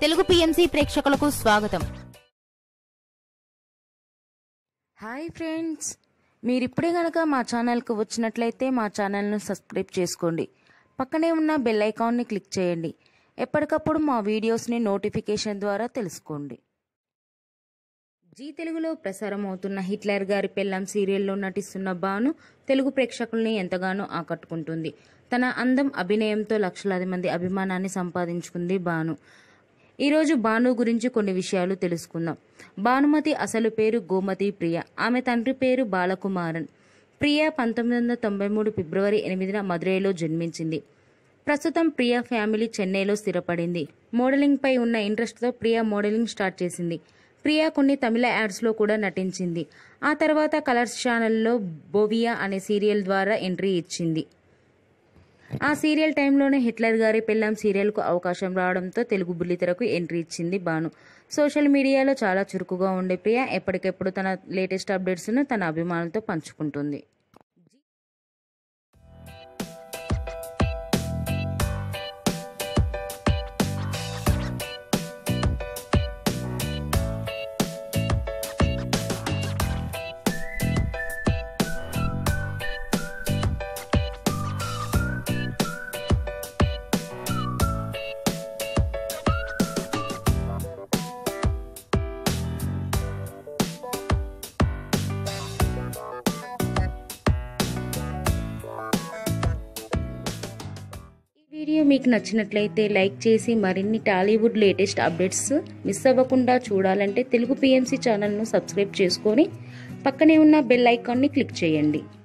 Telugu PMC ప్రేక్షకులకు స్వాగతం hi friends మీరు ఇప్పుడే కనుక మా ఛానల్కి వచ్చినట్లయితే మా ఛానల్ను సబ్స్క్రైబ్ చేసుకోండి పక్కనే ఉన్న బెల్ ఐకాన్ని క్లిక్ చేయండి ఎప్పటికప్పుడు మా వీడియోస్ని నోటిఫికేషన్ ద్వారా తెలుసుకోండి జీ తెలుగులో ప్రసారం అవుతున్న హిట్లర్ గారి పెళ్ళం సీరియల్లో నటిస్తున్న బాను తెలుగు ప్రేక్షకుల్ని ఎంతగానో ఆకట్టుకుంటుంది తన అందం అభినయంతో లక్షలాది మంది అభిమానాన్ని సంపాదించుకుంది బాను ఈరోజు భాను గురించి కొన్ని విషయాలు తెలుసుకుందాం భానుమతి అసలు పేరు గోమతి ప్రియ ఆమె తండ్రి పేరు బాలకుమారన్ ప్రియ పంతొమ్మిది వందల తొంభై మూడు ఫిబ్రవరి ఎనిమిదిన మదురైలో జన్మించింది ప్రస్తుతం ప్రియ ఫ్యామిలీ చెన్నైలో స్థిరపడింది మోడలింగ్పై ఉన్న ఇంట్రెస్ట్తో ప్రియ మోడలింగ్ స్టార్ట్ చేసింది ప్రియ కొన్ని తమిళ యాడ్స్లో కూడా నటించింది ఆ తర్వాత కలర్స్ ఛానల్లో బోవియా అనే సీరియల్ ద్వారా ఎంట్రీ ఇచ్చింది ఆ సీరియల్ టైంలోనే హిట్లర్ గారి పెళ్ళాం సీరియల్కు అవకాశం రావడంతో తెలుగు బుల్లితెరకు ఎంట్రీ ఇచ్చింది బాను సోషల్ మీడియాలో చాలా చురుకుగా ఉండే ప్రియ ఎప్పటికెప్పుడు తన లేటెస్ట్ అప్డేట్స్ను తన అభిమానులతో పంచుకుంటుంది ఈ వీడియో మీకు నచ్చినట్లయితే లైక్ చేసి మరిన్ని టాలీవుడ్ లేటెస్ట్ అప్డేట్స్ మిస్ అవ్వకుండా చూడాలంటే తెలుగు పిఎంసి ఛానల్ను సబ్స్క్రైబ్ చేసుకొని పక్కనే ఉన్న బెల్ ఐకాన్ని క్లిక్ చేయండి